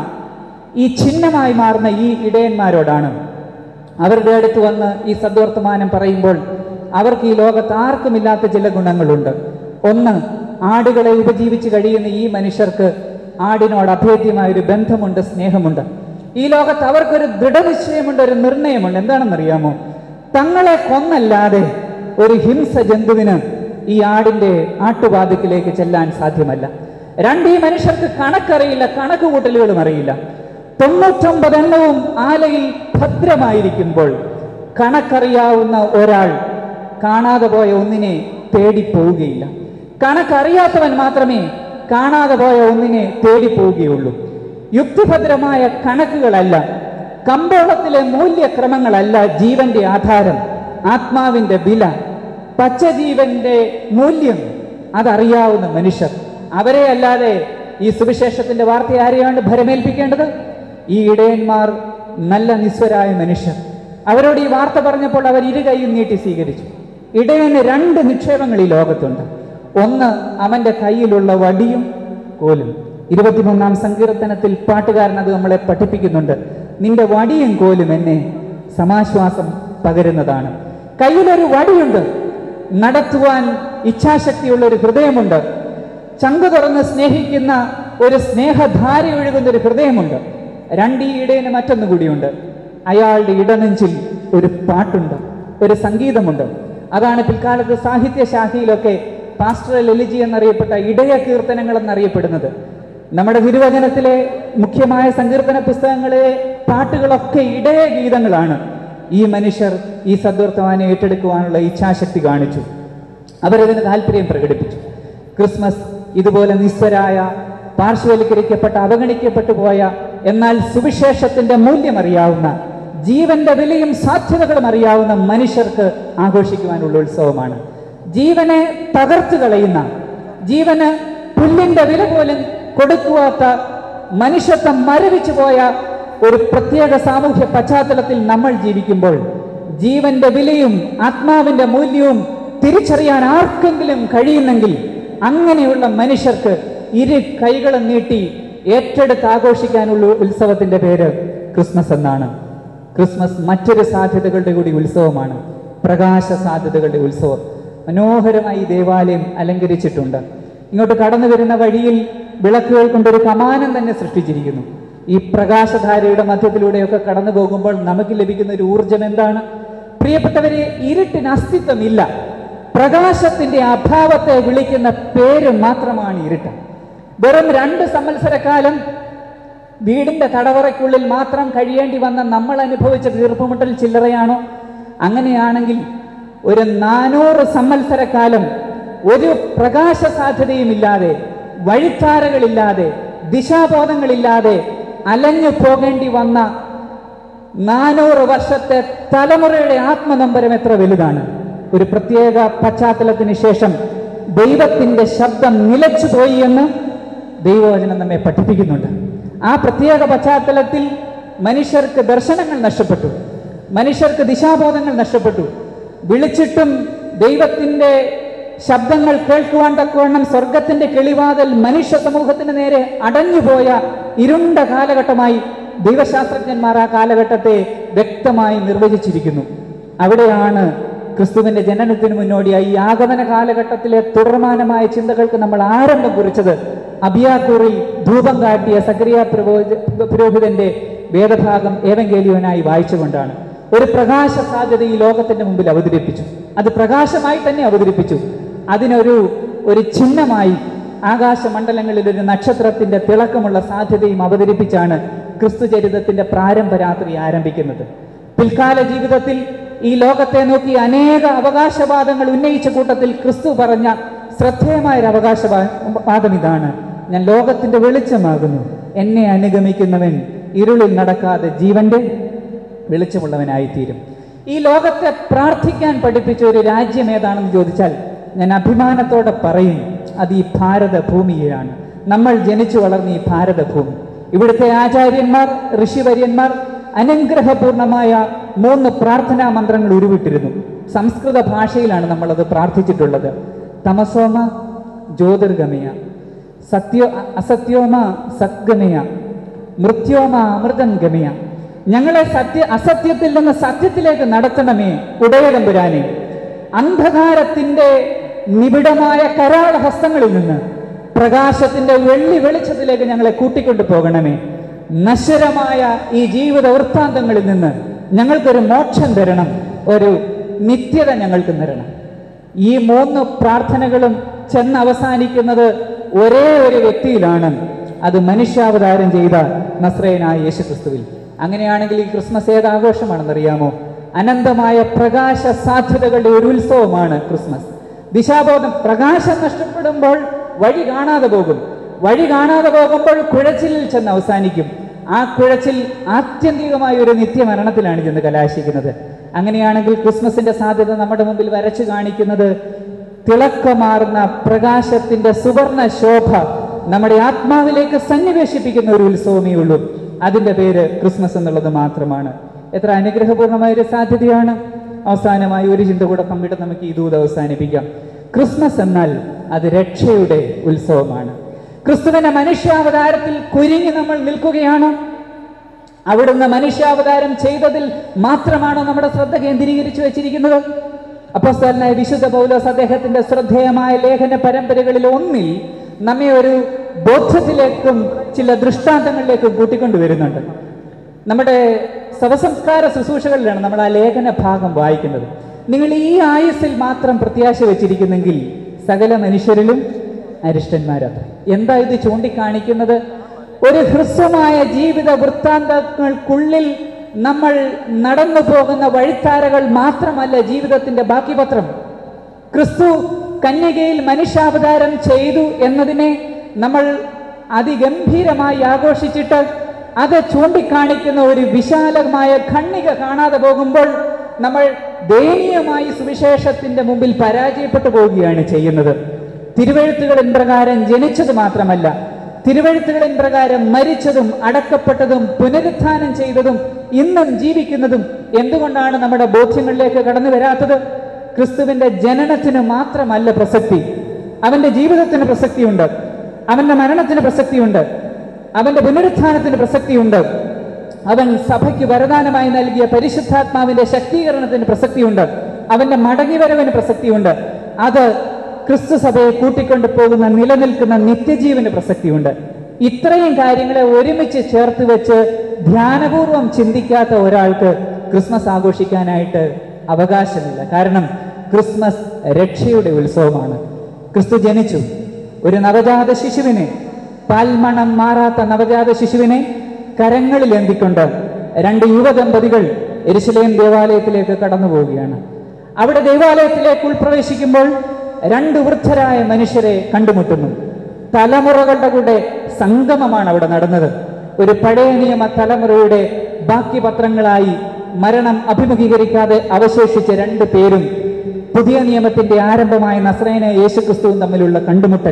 ഈ ചിഹ്നമായി മാറുന്ന ഈ ഇടയന്മാരോടാണ് അവരുടെ അടുത്ത് വന്ന് ഈ സദ്വർത്തമാനം പറയുമ്പോൾ അവർക്ക് ഈ ലോകത്ത് ആർക്കുമില്ലാത്ത ചില ഗുണങ്ങളുണ്ട് ഒന്ന് ആടുകളെ ഉപജീവിച്ച് കഴിയുന്ന ഈ മനുഷ്യർക്ക് ആടിനോട് അഭേദ്യമായ ഒരു ബന്ധമുണ്ട് സ്നേഹമുണ്ട് ഈ ലോകത്ത് അവർക്കൊരു ദൃഢനിശ്ചയമുണ്ട് ഒരു നിർണയമുണ്ട് എന്താണെന്നറിയാമോ തങ്ങളെ കൊന്നല്ലാതെ ഒരു ഹിംസ ജന്തുവിന് ഈ ആടിന്റെ ആട്ടുപാതക്കിലേക്ക് ചെല്ലാൻ സാധ്യമല്ല രണ്ട് ഈ മനുഷ്യർക്ക് കണക്കറിയില്ല കണക്ക് കൂട്ടലുകളും അറിയില്ല തൊണ്ണൂറ്റൊമ്പത് എണ്ണവും ആലയിൽ ഭദ്രമായിരിക്കുമ്പോൾ കണക്കറിയാവുന്ന ഒരാൾ കാണാതെ പോയ ഒന്നിനെ തേടി പോവുകയില്ല കണക്കറിയാത്തവൻ മാത്രമേ കാണാതെ പോയ ഒന്നിനെ തേടി പോവുകയുള്ളൂ യുക്തിഭദ്രമായ കണക്കുകളല്ല കമ്പോളത്തിലെ മൂല്യക്രമങ്ങളല്ല ജീവന്റെ ആധാരം ആത്മാവിന്റെ വില പച്ചജീവന്റെ മൂല്യം അതറിയാവുന്ന മനുഷ്യർ അവരെ അല്ലാതെ ഈ സുവിശേഷത്തിന്റെ വാർത്ത ആരെയാണ് ഭരമേൽപ്പിക്കേണ്ടത് ഈ ഇടയന്മാർ നല്ല നിസ്വരായ മനുഷ്യർ അവരോട് ഈ വാർത്ത പറഞ്ഞപ്പോൾ അവർ ഇരു കൈയും നീട്ടി സ്വീകരിച്ചു ഇടയന് രണ്ട് നിക്ഷേപങ്ങൾ ഈ ലോകത്തുണ്ട് ഒന്ന് അവന്റെ കയ്യിലുള്ള വടിയും കോലും ഇരുപത്തിമൂന്നാം സങ്കീർത്തനത്തിൽ പാട്ടുകാരൻ അത് നമ്മളെ പഠിപ്പിക്കുന്നുണ്ട് നിന്റെ വടിയും കോലും എന്നെ സമാശ്വാസം പകരുന്നതാണ് കയ്യിലൊരു വടിയുണ്ട് നടത്തുവാൻ ഇച്ഛാശക്തിയുള്ള ഒരു ഹൃദയമുണ്ട് ചങ്ക് തുറന്ന് സ്നേഹിക്കുന്ന ഒരു സ്നേഹധാര ഒഴുകുന്ന ഒരു ഹൃദയമുണ്ട് രണ്ട് ഈ ഇടയന് മറ്റൊന്നു കൂടിയുണ്ട് അയാളുടെ ഇടനെഞ്ചിൽ ഒരു പാട്ടുണ്ട് ഒരു സംഗീതമുണ്ട് അതാണ് പിൽക്കാലത്ത് സാഹിത്യശാഖയിലൊക്കെ പാസ്റ്ററൽ എലിജി എന്നറിയപ്പെട്ട ഇടയ കീർത്തനങ്ങൾ എന്നറിയപ്പെടുന്നത് നമ്മുടെ തിരുവചനത്തിലെ മുഖ്യമായ സങ്കീർത്തന പുസ്തകങ്ങളിലെ പാട്ടുകളൊക്കെ ഇടയ ഗീതങ്ങളാണ് ഈ മനുഷ്യർ ഈ സദ്വർത്തമാനം ഏറ്റെടുക്കുവാനുള്ള ഇച്ഛാശക്തി കാണിച്ചു അവരതിന് താല്പര്യം പ്രകടിപ്പിച്ചു ക്രിസ്മസ് ഇതുപോലെ നിസ്വരായ പാർശ്വവൽക്കരിക്കപ്പെട്ട അവഗണിക്കപ്പെട്ടു പോയ എന്നാൽ സുവിശേഷത്തിന്റെ മൂല്യം അറിയാവുന്ന ജീവന്റെ വിലയും സാധ്യതകളും അറിയാവുന്ന മനുഷ്യർക്ക് ആഘോഷിക്കുവാനുള്ള ഉത്സവമാണ് ജീവനെ തകർത്തു കളയുന്ന ജീവന് പുല്ലിന്റെ വില പോലും കൊടുക്കുവാത്ത മനുഷ്യത്വം മരവിച്ചു പോയ ഒരു പ്രത്യേക സാമൂഹ്യ പശ്ചാത്തലത്തിൽ നമ്മൾ ജീവിക്കുമ്പോൾ ജീവന്റെ വിലയും ആത്മാവിന്റെ മൂല്യവും തിരിച്ചറിയാൻ ആർക്കെങ്കിലും കഴിയുന്നെങ്കിൽ അങ്ങനെയുള്ള മനുഷ്യർക്ക് ഇരു കൈകളും നീട്ടി ഏറ്റെടുത്ത് ആഘോഷിക്കാനുള്ള ഉത്സവത്തിന്റെ പേര് ക്രിസ്മസ് എന്നാണ് ക്രിസ്മസ് മറ്റൊരു സാധ്യതകളുടെ കൂടി ഉത്സവമാണ് പ്രകാശ സാധ്യതകളുടെ ഉത്സവം മനോഹരമായി ഈ ദേവാലയം അലങ്കരിച്ചിട്ടുണ്ട് ഇങ്ങോട്ട് കടന്നു വരുന്ന വഴിയിൽ വിളക്കുകൾ കൊണ്ടൊരു കമാനം തന്നെ സൃഷ്ടിച്ചിരിക്കുന്നു ഈ പ്രകാശധാരയുടെ മധ്യത്തിലൂടെയൊക്കെ കടന്നു പോകുമ്പോൾ നമുക്ക് ലഭിക്കുന്ന ഒരു ഊർജം എന്താണ് പ്രിയപ്പെട്ടവരെ ഇരുട്ടിന് അസ്തിത്വമില്ല പ്രകാശത്തിന്റെ അഭാവത്തെ വിളിക്കുന്ന പേര് മാത്രമാണ് ഇരുട്ട് വെറും രണ്ട് സംവത്സരക്കാലം വീടിന്റെ തടവറയ്ക്കുള്ളിൽ മാത്രം കഴിയേണ്ടി വന്ന നമ്മൾ അനുഭവിച്ച വീർപ്പുമുട്ടൽ ചില്ലറയാണോ അങ്ങനെയാണെങ്കിൽ ഒരു നാനൂറ് സംവത്സരക്കാലം ഒരു പ്രകാശ സാധ്യതയുമില്ലാതെ വഴിത്താരകളില്ലാതെ ദിശാബോധങ്ങളില്ലാതെ അലഞ്ഞു പോകേണ്ടി വന്ന നാനൂറ് വർഷത്തെ തലമുറയുടെ ആത്മനമ്പരം എത്ര വലുതാണ് ഒരു പ്രത്യേക പശ്ചാത്തലത്തിന് ശേഷം ദൈവത്തിന്റെ ശബ്ദം നിലച്ചുപോയി എന്ന് ദൈവവചനം നമ്മെ പഠിപ്പിക്കുന്നുണ്ട് ആ പ്രത്യേക പശ്ചാത്തലത്തിൽ മനുഷ്യർക്ക് ദർശനങ്ങൾ നഷ്ടപ്പെട്ടു മനുഷ്യർക്ക് ദിശാബോധങ്ങൾ നഷ്ടപ്പെട്ടു വിളിച്ചിട്ടും ദൈവത്തിന്റെ ശബ്ദങ്ങൾ കേൾക്കുവാൻ തക്കവണ്ണം സ്വർഗത്തിന്റെ കിളിവാതൽ മനുഷ്യ സമൂഹത്തിന് നേരെ അടഞ്ഞുപോയ ഇരുണ്ട കാലഘട്ടമായി ദൈവശാസ്ത്രജ്ഞന്മാർ ആ കാലഘട്ടത്തെ വ്യക്തമായി നിർവചിച്ചിരിക്കുന്നു അവിടെയാണ് ക്രിസ്തുവിന്റെ ജനനത്തിന് മുന്നോടിയായി ഈ ആഗമന കാലഘട്ടത്തിലെ തുടർമാനമായ ചിന്തകൾക്ക് നമ്മൾ ആരംഭം കുറിച്ചത് അബിയാക്കൂറിൽ ധൂപം കാട്ടിയ സക്രിയ പുരോഹിതന്റെ വേദഭാഗം ഏവങ്കേലിയോനായി വായിച്ചുകൊണ്ടാണ് ഒരു പ്രകാശ സാധ്യത ഈ ലോകത്തിന്റെ മുമ്പിൽ അവതരിപ്പിച്ചു അത് പ്രകാശമായി തന്നെ അവതരിപ്പിച്ചു അതിനൊരു ഒരു ചിഹ്നമായി ആകാശമണ്ഡലങ്ങളിൽ ഒരു നക്ഷത്രത്തിന്റെ തിളക്കമുള്ള സാധ്യതയും അവതരിപ്പിച്ചാണ് ക്രിസ്തു ചരിതത്തിന്റെ പ്രാരംഭ രാത്രി ആരംഭിക്കുന്നത് പിൽക്കാല ജീവിതത്തിൽ ഈ ലോകത്തെ നോക്കി അനേക അവകാശവാദങ്ങൾ ഉന്നയിച്ച കൂട്ടത്തിൽ ക്രിസ്തു പറഞ്ഞ ശ്രദ്ധേയമായ ഒരു അവകാശവാദം ഇതാണ് ഞാൻ ലോകത്തിന്റെ വെളിച്ചമാകുന്നു എന്നെ അനുഗമിക്കുന്നവൻ ഇരുളിൽ നടക്കാതെ ജീവന്റെ വെളിച്ചമുള്ളവനായിത്തീരും ഈ ലോകത്തെ പ്രാർത്ഥിക്കാൻ പഠിപ്പിച്ച ഒരു രാജ്യം ഏതാണെന്ന് ചോദിച്ചാൽ ഞാൻ അഭിമാനത്തോടെ പറയും അത് ഈ ഭാരത ഭൂമിയെയാണ് നമ്മൾ ജനിച്ചു വളർന്ന ഈ ഭാരതഭൂമി ഇവിടുത്തെ ആചാര്യന്മാർ ഋഷിവര്യന്മാർ അനുഗ്രഹപൂർണമായ മൂന്ന് പ്രാർത്ഥനാ മന്ത്രങ്ങൾ ഉരുവിട്ടിരുന്നു സംസ്കൃത ഭാഷയിലാണ് നമ്മളത് പ്രാർത്ഥിച്ചിട്ടുള്ളത് തമസോമ ജ്യോതിർഗമയ സത്യോ അസത്യോമ സദ്ഗമയ മൃത്യോമ അമൃതം ഗമയ ഞങ്ങളെ സത്യ അസത്യത്തിൽ നിന്ന് സത്യത്തിലേക്ക് നടത്തണമേ ഉടയതമ്പുരാനെ അന്ധകാരത്തിന്റെ നിബിഡമായ കരാള ഹസ്തങ്ങളിൽ നിന്ന് പ്രകാശത്തിന്റെ വെള്ളി വെളിച്ചത്തിലേക്ക് ഞങ്ങളെ കൂട്ടിക്കൊണ്ടു പോകണമേ നശ്വരമായ ഈ ജീവിത വൃത്താന്തങ്ങളിൽ നിന്ന് ഞങ്ങൾക്കൊരു മോക്ഷം തരണം ഒരു നിത്യത ഞങ്ങൾക്ക് തരണം ഈ മൂന്ന് പ്രാർത്ഥനകളും ചെന്ന് അവസാനിക്കുന്നത് ഒരേ ഒരു വ്യക്തിയിലാണ് അത് മനുഷ്യാവതാരം ചെയ്ത നസ്രയനായ യേശുക്രിസ്തുവിൽ അങ്ങനെയാണെങ്കിൽ ഈ ക്രിസ്മസ് ഏത് ആഘോഷമാണെന്നറിയാമോ അനന്തമായ പ്രകാശ സാധ്യതകളുടെ ഒരു ഉത്സവമാണ് ക്രിസ്മസ് ദിശാബോധം പ്രകാശം നഷ്ടപ്പെടുമ്പോൾ വഴി കാണാതെ പോകും വഴി കാണാതെ പോകുമ്പോൾ കുഴച്ചിലിൽ ചെന്ന് അവസാനിക്കും ആ കുഴച്ചിൽ ആത്യന്തികമായ ഒരു നിത്യമരണത്തിലാണ് ചെന്ന് കലാശിക്കുന്നത് അങ്ങനെയാണെങ്കിൽ ക്രിസ്മസിന്റെ സാധ്യത നമ്മുടെ മുമ്പിൽ വരച്ചു കാണിക്കുന്നത് തിളക്കമാർന്ന പ്രകാശത്തിന്റെ സുവർണ ശോഭ നമ്മുടെ ആത്മാവിലേക്ക് സന്നിവേശിപ്പിക്കുന്ന ഒരു ഉത്സവമേ ഉള്ളൂ അതിന്റെ പേര് ക്രിസ്മസ് എന്നുള്ളത് മാത്രമാണ് എത്ര അനുഗ്രഹപൂർണമായ ഒരു സാധ്യതയാണ് അവസാനമായി ഒരു ചിന്ത കൂടെ പങ്കിട്ട് നമുക്ക് ഈ ദൂത് അവസാനിപ്പിക്കാം ക്രിസ്മസ് എന്നാൽ അത് രക്ഷയുടെ ഉത്സവമാണ് ക്രിസ്തുവിന്റെ മനുഷ്യാവതാരത്തിൽ കുരുങ്ങി നമ്മൾ നിൽക്കുകയാണ് അവിടുന്ന് മനുഷ്യാവതാരം ചെയ്തതിൽ മാത്രമാണോ നമ്മുടെ ശ്രദ്ധ കേന്ദ്രീകരിച്ചു വെച്ചിരിക്കുന്നത് അപ്പോസ്തലനായ വിശുദ്ധ പൗലോസ് അദ്ദേഹത്തിന്റെ ശ്രദ്ധേയമായ ലേഖന പരമ്പരകളിൽ ഒന്നിൽ നമ്മെ ഒരു ബോധ്യത്തിലേക്കും ചില ദൃഷ്ടാന്തങ്ങളിലേക്കും കൂട്ടിക്കൊണ്ടുവരുന്നുണ്ട് നമ്മുടെ ശവസംസ്കാര ശുശ്രൂഷകളിലാണ് നമ്മൾ ആ ലേഖന ഭാഗം വായിക്കുന്നത് നിങ്ങൾ ഈ ആയുസ്സിൽ മാത്രം പ്രത്യാശ വെച്ചിരിക്കുന്നെങ്കിൽ സകല മനുഷ്യരിലും അരിഷ്ടന്മാരത്ര എന്താ ഇത് ചൂണ്ടിക്കാണിക്കുന്നത് ഒരു ഹ്രസ്വമായ ജീവിത വൃത്താന്തങ്ങൾക്കുള്ളിൽ നമ്മൾ നടന്നു പോകുന്ന വഴിത്താരകൾ മാത്രമല്ല ജീവിതത്തിന്റെ ബാക്കി പത്രം ക്രിസ്തു കന്യകയിൽ മനുഷ്യാവതാരം ചെയ്തു എന്നതിനെ നമ്മൾ അതിഗംഭീരമായി ആഘോഷിച്ചിട്ട് അത് ചൂണ്ടിക്കാണിക്കുന്ന ഒരു വിശാലമായ ഖണ്ണിക കാണാതെ പോകുമ്പോൾ നമ്മൾ ദയനീയമായി സുവിശേഷത്തിന്റെ മുമ്പിൽ പരാജയപ്പെട്ടു പോവുകയാണ് ചെയ്യുന്നത് തിരുവഴുത്തുകളിൻ പ്രകാരം ജനിച്ചത് മാത്രമല്ല തിരുവഴുത്തുകളിൻ പ്രകാരം മരിച്ചതും അടക്കപ്പെട്ടതും പുനരുത്ഥാനം ചെയ്തതും ഇന്നും ജീവിക്കുന്നതും എന്തുകൊണ്ടാണ് നമ്മുടെ ബോധ്യങ്ങളിലേക്ക് കടന്നു വരാത്തത് ക്രിസ്തുവിന്റെ ജനനത്തിന് മാത്രമല്ല പ്രസക്തി അവന്റെ ജീവിതത്തിന് പ്രസക്തിയുണ്ട് അവന്റെ മരണത്തിന് പ്രസക്തിയുണ്ട് അവന്റെ പുനരുത്ഥാനത്തിന് പ്രസക്തിയുണ്ട് അവൻ സഭയ്ക്ക് വരദാനമായി നൽകിയ പരിശുദ്ധാത്മാവിന്റെ ശക്തീകരണത്തിന് പ്രസക്തിയുണ്ട് അവന്റെ മടങ്ങിവരവിന് പ്രസക്തിയുണ്ട് അത് ക്രിസ്തു സഭയെ കൂട്ടിക്കൊണ്ടു പോകുന്ന നിലനിൽക്കുന്ന നിത്യജീവന് പ്രസക്തിയുണ്ട് ഇത്രയും കാര്യങ്ങളെ ഒരുമിച്ച് ചേർത്ത് വെച്ച് ധ്യാനപൂർവം ചിന്തിക്കാത്ത ഒരാൾക്ക് ക്രിസ്മസ് ആഘോഷിക്കാനായിട്ട് അവകാശമില്ല കാരണം ക്രിസ്മസ് രക്ഷയുടെ ഉത്സവമാണ് ക്രിസ്തു ജനിച്ചു ഒരു നവജാത ശിശുവിനെ പാൽമണം മാറാത്ത നവജാത ശിശുവിനെ കരങ്ങളിൽ എന്തിക്കൊണ്ട് രണ്ട് യുവദമ്പതികൾ എരുസലേം ദേവാലയത്തിലേക്ക് കടന്നു പോവുകയാണ് അവിടെ ദേവാലയത്തിലേക്ക് ഉൾപ്രവേശിക്കുമ്പോൾ രണ്ട് വൃദ്ധരായ മനുഷ്യരെ കണ്ടുമുട്ടുന്നു തലമുറകളുടെ കൂടെ സംഗമമാണ് അവിടെ നടന്നത് ഒരു പഴയ നിയമ തലമുറയുടെ ബാക്കി പത്രങ്ങളായി മരണം അഭിമുഖീകരിക്കാതെ അവശേഷിച്ച രണ്ട് പേരും പുതിയ നിയമത്തിന്റെ ആരംഭമായ നസ്രയന യേശുക്രിസ്തുവും തമ്മിലുള്ള കണ്ടുമുട്ടൽ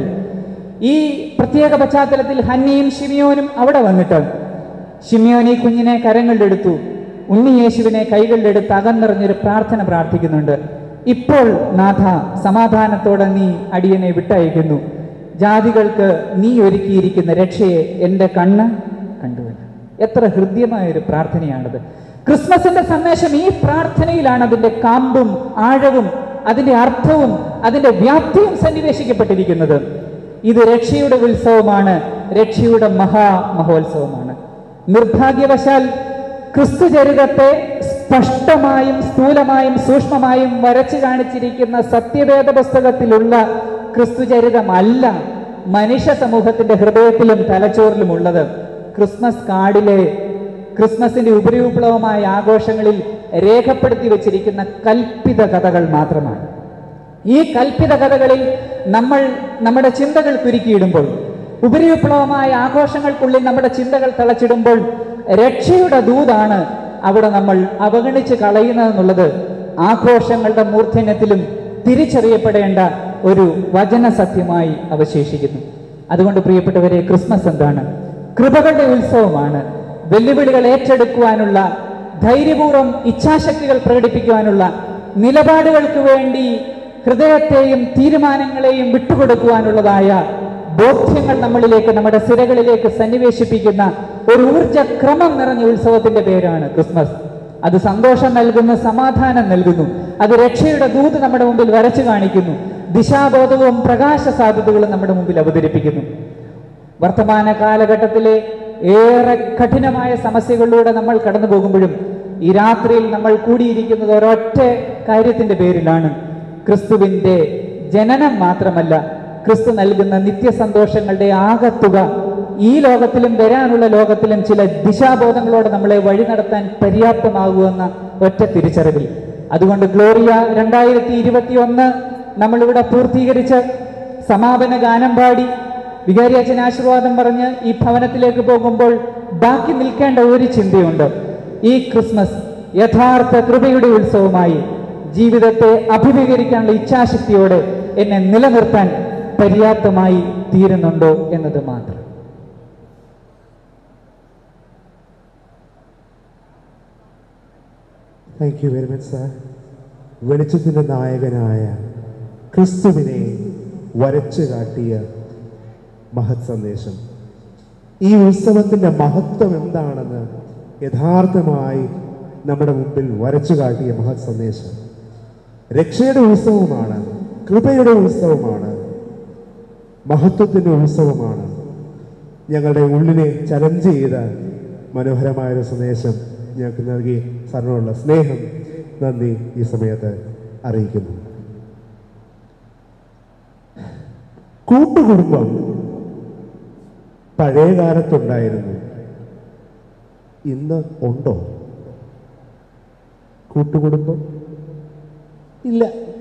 ഈ പ്രത്യേക പശ്ചാത്തലത്തിൽ ഹന്നിയും ഷിമിയോനും അവിടെ വന്നിട്ട് ഷിമിയോൻ ഈ കുഞ്ഞിനെ കരങ്ങളിലെടുത്തു ഉണ്ണി യേശുവിനെ കൈകളിലെടുത്ത് അകന്നിറഞ്ഞൊരു പ്രാർത്ഥന പ്രാർത്ഥിക്കുന്നുണ്ട് ഇപ്പോൾ നാഥ സമാധാനത്തോടെ നീ അടിയനെ വിട്ടയക്കുന്നു ജാതികൾക്ക് നീ ഒരുക്കിയിരിക്കുന്ന രക്ഷയെ എൻ്റെ കണ്ണ് കണ്ടുവല്ല എത്ര ഹൃദ്യമായ ഒരു പ്രാർത്ഥനയാണത് ക്രിസ്മസിന്റെ സന്ദേശം ഈ പ്രാർത്ഥനയിലാണ് അതിന്റെ കാമ്പും ആഴവും അതിന്റെ അർത്ഥവും അതിന്റെ വ്യാപ്തിയും സന്നിവേശിക്കപ്പെട്ടിരിക്കുന്നത് ഇത് രക്ഷയുടെ ഉത്സവമാണ് രക്ഷയുടെ മഹാ മഹോത്സവമാണ് നിർഭാഗ്യവശാൽ ക്രിസ്തു ചരിതത്തെ സ്പഷ്ടമായും സ്ഥൂലമായും സൂക്ഷ്മമായും വരച്ചു കാണിച്ചിരിക്കുന്ന സത്യവേദ പുസ്തകത്തിലുള്ള ക്രിസ്തു ചരിതമല്ല മനുഷ്യ സമൂഹത്തിന്റെ ഹൃദയത്തിലും തലച്ചോറിലും ഉള്ളത് ക്രിസ്മസ് കാർഡിലെ ക്രിസ്മസിന്റെ ഉപരിവിപ്ലവമായ ആഘോഷങ്ങളിൽ രേഖപ്പെടുത്തി വച്ചിരിക്കുന്ന കൽപ്പിത കഥകൾ മാത്രമാണ് ഈ കൽപ്പിത കഥകളിൽ നമ്മൾ നമ്മുടെ ചിന്തകൾ കുരുക്കിയിടുമ്പോൾ ഉപരിവിപ്ലവമായ ആഘോഷങ്ങൾക്കുള്ളിൽ നമ്മുടെ ചിന്തകൾ തളച്ചിടുമ്പോൾ രക്ഷയുടെ ദൂതാണ് അവിടെ നമ്മൾ അവഗണിച്ച് കളയുന്നതെന്നുള്ളത് ആഘോഷങ്ങളുടെ മൂർധന്യത്തിലും തിരിച്ചറിയപ്പെടേണ്ട ഒരു വചന സത്യമായി അവശേഷിക്കുന്നു അതുകൊണ്ട് പ്രിയപ്പെട്ടവരെ ക്രിസ്മസ് എന്താണ് കൃപകളുടെ ഉത്സവമാണ് വെല്ലുവിളികൾ ഏറ്റെടുക്കുവാനുള്ള ധൈര്യപൂർവ്വം ഇച്ഛാശക്തികൾ പ്രകടിപ്പിക്കുവാനുള്ള നിലപാടുകൾക്ക് വേണ്ടി ഹൃദയത്തെയും തീരുമാനങ്ങളെയും വിട്ടുകൊടുക്കുവാനുള്ളതായ ബോധ്യങ്ങൾ നമ്മളിലേക്ക് നമ്മുടെ സിരകളിലേക്ക് സന്നിവേശിപ്പിക്കുന്ന ഒരു ഊർജ ക്രമം നിറഞ്ഞ ഉത്സവത്തിന്റെ പേരാണ് ക്രിസ്മസ് അത് സന്തോഷം നൽകുന്നു സമാധാനം നൽകുന്നു അത് രക്ഷയുടെ ദൂത് നമ്മുടെ മുമ്പിൽ വരച്ചു കാണിക്കുന്നു ദിശാബോധവും പ്രകാശ സാധ്യതകളും നമ്മുടെ മുമ്പിൽ അവതരിപ്പിക്കുന്നു വർത്തമാന കാലഘട്ടത്തിലെ ഏറെ കഠിനമായ സമസ്യകളിലൂടെ നമ്മൾ കടന്നു പോകുമ്പോഴും ഈ രാത്രിയിൽ നമ്മൾ കൂടിയിരിക്കുന്നത് ഒരൊറ്റ കാര്യത്തിന്റെ പേരിലാണ് ക്രിസ്തുവിന്റെ ജനനം മാത്രമല്ല ക്രിസ്തു നൽകുന്ന നിത്യസന്തോഷങ്ങളുടെ ആകത്തുക ഈ ലോകത്തിലും വരാനുള്ള ലോകത്തിലും ചില ദിശാബോധങ്ങളോടെ നമ്മളെ വഴി നടത്താൻ പര്യാപ്തമാകുമെന്ന ഒറ്റ തിരിച്ചറിവിൽ അതുകൊണ്ട് ഗ്ലോറിയ രണ്ടായിരത്തി ഇരുപത്തി ഒന്ന് നമ്മളിവിടെ പൂർത്തീകരിച്ച് സമാപന ഗാനം പാടി വികാരിയച്ഛൻ ആശീർവാദം പറഞ്ഞ് ഈ ഭവനത്തിലേക്ക് പോകുമ്പോൾ ബാക്കി നിൽക്കേണ്ട ഒരു ചിന്തയുണ്ട് ഈ ക്രിസ്മസ് യഥാർത്ഥ കൃപയുടെ ഉത്സവമായി ജീവിതത്തെ അഭിമുഖീകരിക്കാനുള്ള ഇച്ഛാശക്തിയോടെ എന്നെ നിലനിർത്താൻ പര്യാപ്തമായി തീരുന്നുണ്ടോ എന്നത് മാത്രം thank you very much sir വെളിച്ചത്തിൻ്റെ നായകനായ ക്രിസ്തുവിനെ വരച്ചു കാട്ടിയ മഹത് സന്ദേശം ഈ ഉത്സവത്തിൻ്റെ മഹത്വം എന്താണെന്ന് യഥാർത്ഥമായി നമ്മുടെ മുമ്പിൽ വരച്ചു കാട്ടിയ മഹത് സന്ദേശം രക്ഷയുടെ ഉത്സവമാണ് കൃപയുടെ ഉത്സവമാണ് മഹത്വത്തിൻ്റെ ഉത്സവമാണ് ഞങ്ങളുടെ ഉള്ളിനെ ചലഞ്ച് ചെയ്ത മനോഹരമായൊരു സന്ദേശം ഞങ്ങൾക്ക് നൽകി സാറിനോടുള്ള സ്നേഹം നന്ദി ഈ സമയത്ത് അറിയിക്കുന്നു കൂട്ടുകുടുംബം പഴയ കാലത്തുണ്ടായിരുന്നു ഇന്ന് ഉണ്ടോ കൂട്ടുകുടുംബം ഇല്ല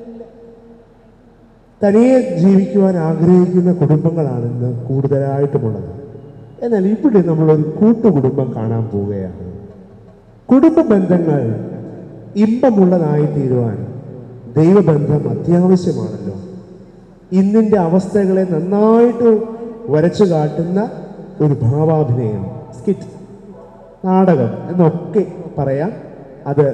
തനിയെ ജീവിക്കുവാൻ ആഗ്രഹിക്കുന്ന കുടുംബങ്ങളാണ് ഇന്ന് കൂടുതലായിട്ടുമുള്ളത് എന്നാൽ ഇവിടെ നമ്മളൊരു കൂട്ടുകുടുംബം കാണാൻ പോവുകയാണ് കുടുംബ ബന്ധങ്ങൾ ഇമ്പമുള്ളതായി തീരുവാൻ ദൈവബന്ധം അത്യാവശ്യമാണല്ലോ ഇന്നിൻ്റെ അവസ്ഥകളെ നന്നായിട്ട് വരച്ചു കാട്ടുന്ന ഒരു ഭാവാഭിനയം സ്കിറ്റ് നാടകം എന്നൊക്കെ പറയാം അത്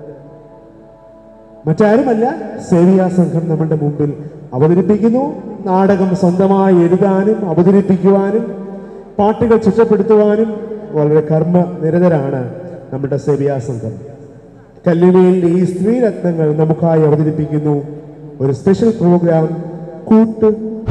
മറ്റാരുമല്ല സേവിയാ സംഘം നമ്മുടെ മുമ്പിൽ അവതരിപ്പിക്കുന്നു നാടകം സ്വന്തമായി എഴുതാനും അവതരിപ്പിക്കുവാനും പാട്ടുകൾ ചിട്ടപ്പെടുത്തുവാനും വളരെ കർമ്മ നിരതരാണ് നമ്മുടെ സേവിയാ സംഘം കല്ലുവയിൽ ഈ സ്ത്രീരത്നങ്ങൾ നമുക്കായി അവതരിപ്പിക്കുന്നു ഒരു സ്പെഷ്യൽ പ്രോഗ്രാം കൂട്ട്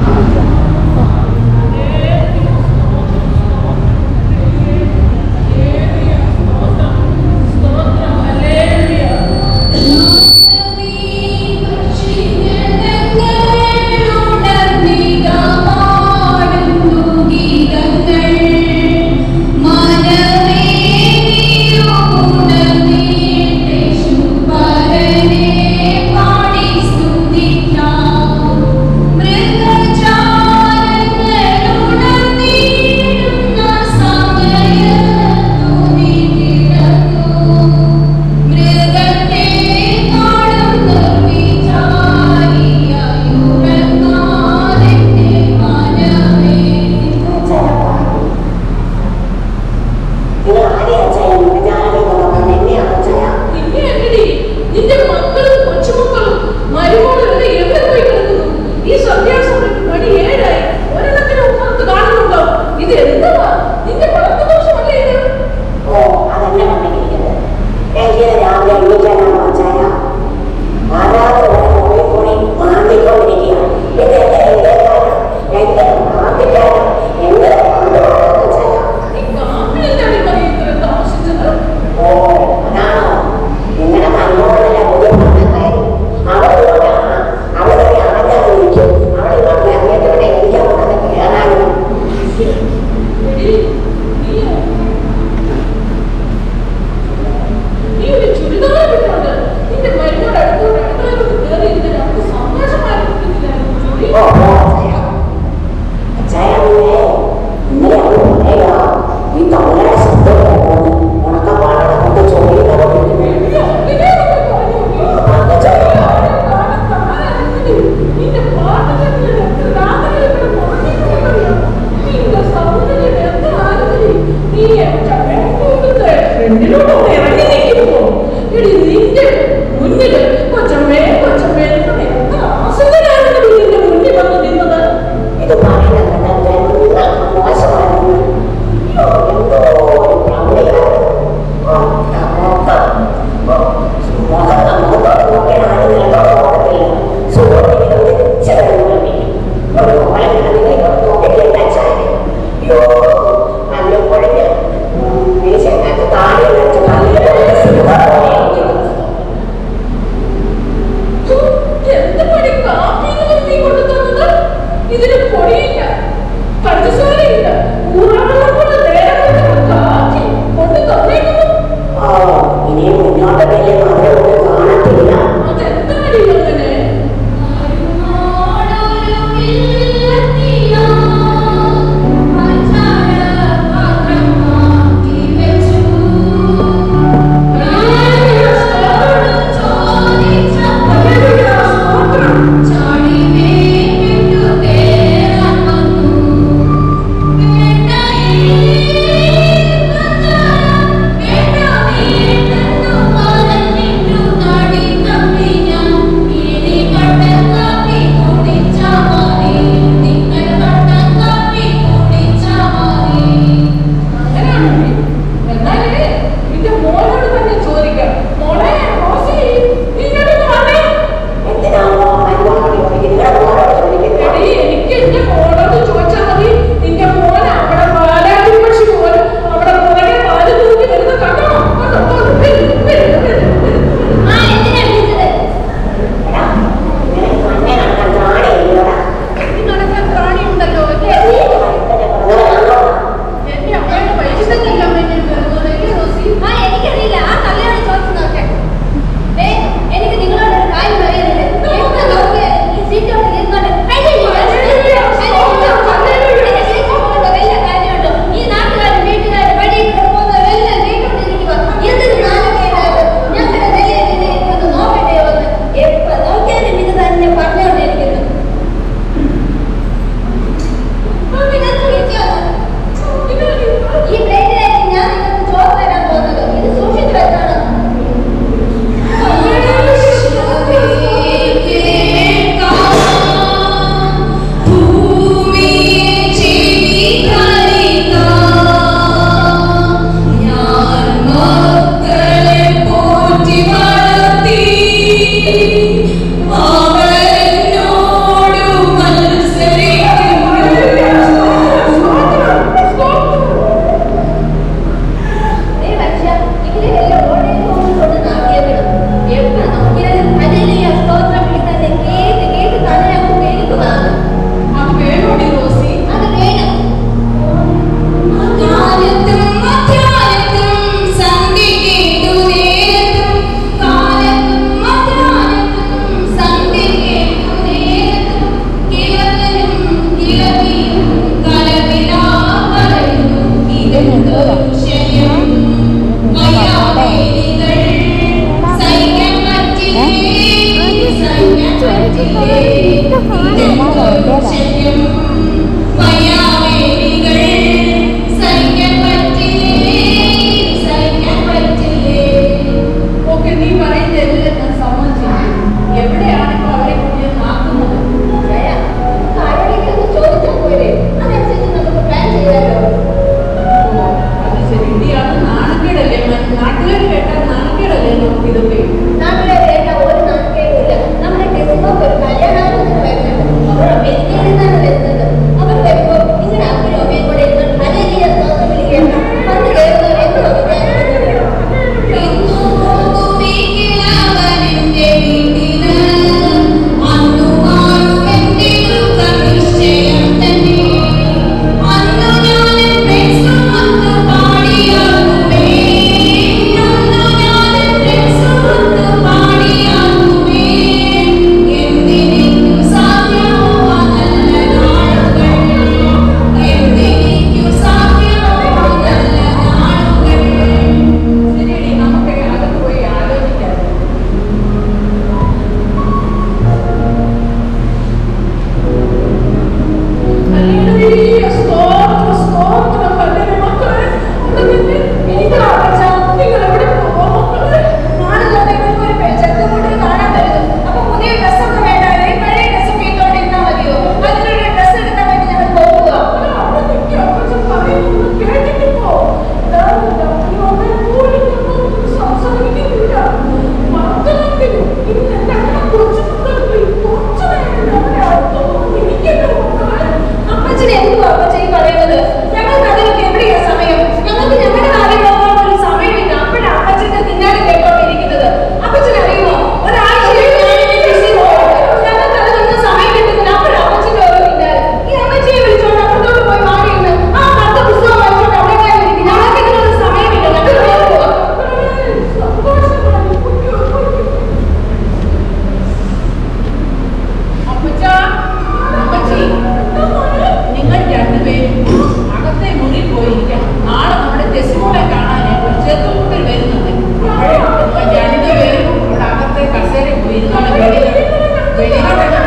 മൃഗത്തെ കാണുന്നു വിചാരിയായുറങ്ങാതെ മനമേ വെളിപാട്